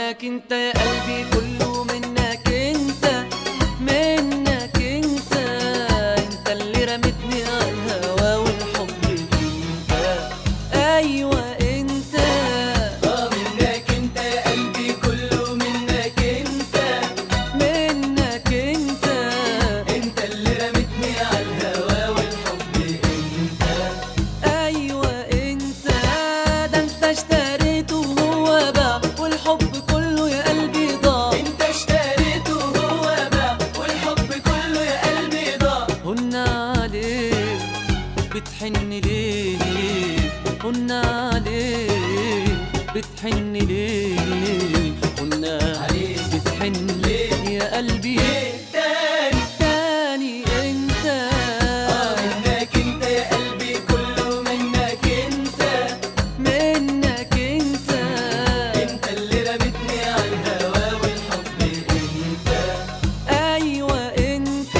منك انت يا قلبي كله منك انت منك انت انت اللي رمتني على الهوا والحب انت ايوه انت اه منك انت يا قلبي كله منك انت منك انت انت اللي رمتني على الهوا والحب انت ايوه انت ده انت اشتريته وهو باع والحب كله يا قلبي ضاع انت اشتريته وهو باع والحب كله يا قلبي ضاع قلنا عليك بتحن ليه قلنا عليك بتحن ليه قلنا عليك بتحن ليه؟ يا قلبي ليه تاني تاني انت اه منك انت يا قلبي كله منك انت منك انت انت اللي رمتني على الهوا والحب انت ايوه انت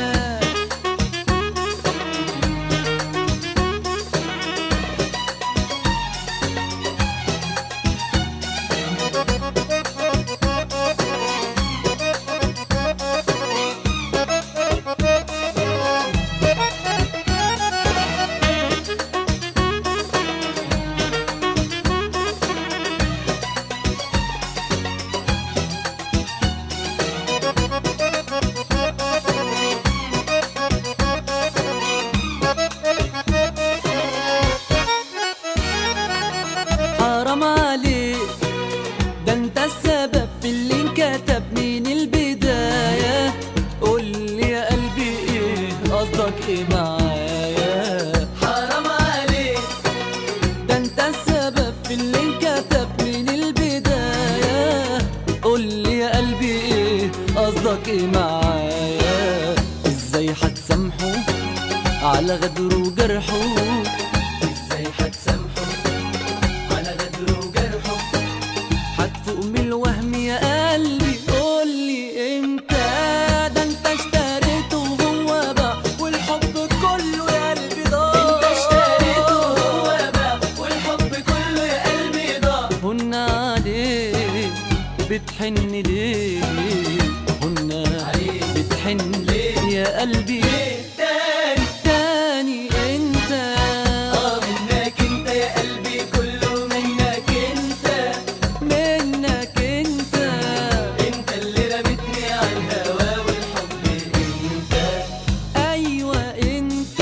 حرام عليك ده انت السبب في اللي انكتب من البداية قول لي يا قلبي ايه قصدك ايه معايا حرام عليك ده انت السبب في اللي انكتب من البداية قول لي يا قلبي ايه قصدك ايه معايا ازاي هتسامحه على غدره وجرحه ازاي هتسامحه على غدره وجرحه هتفوق من الوهم يا قلبي قولي امتى ده انت اشتريته وهو باع والحب كله يا قلبي ضاع انت اشتريته وهو باع والحب كله يا قلبي ضاع قلنا عليك بتحن ليه قلنا عليك بتحن ليه؟ يا قلبي ليه تاني تاني انت اه منك انت يا قلبي كله منك انت منك انت انت اللي رمتني على الهوا والحب انت ايوه انت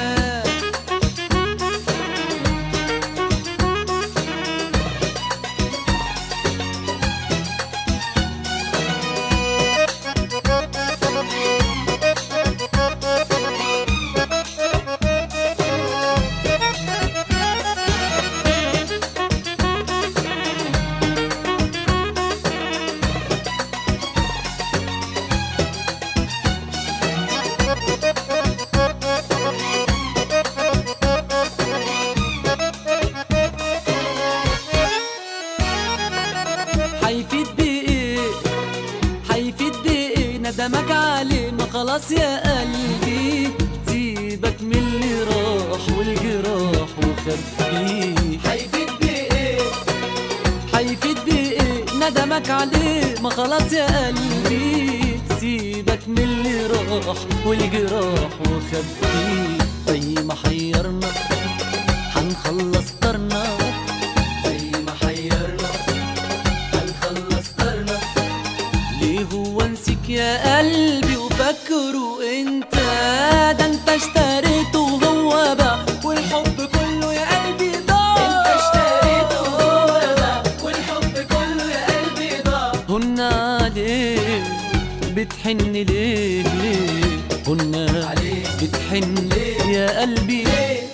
هيفيد بايه هيفيد بايه ندمك عليه ما خلاص يا قلبي سيبك من اللي راح والجراح وخبيه هيفيد بايه هيفيد بايه ندمك عليه ما خلاص يا قلبي سيبك من اللي راح والجراح وخبيه زي ما حيرنا هنخلص طرنا زي ما حيرنا هنخلص طرنا ليه هو نسيك يا قلبي وفكره انت ده انت اشتريته وهو باع والحب كله يا قلبي ضاع انت اشتريته وهو باع والحب كله يا قلبي ضاع قلنا عليك بتحن ليه ليه قلنا عليك بتحن ليه؟ يا قلبي ليه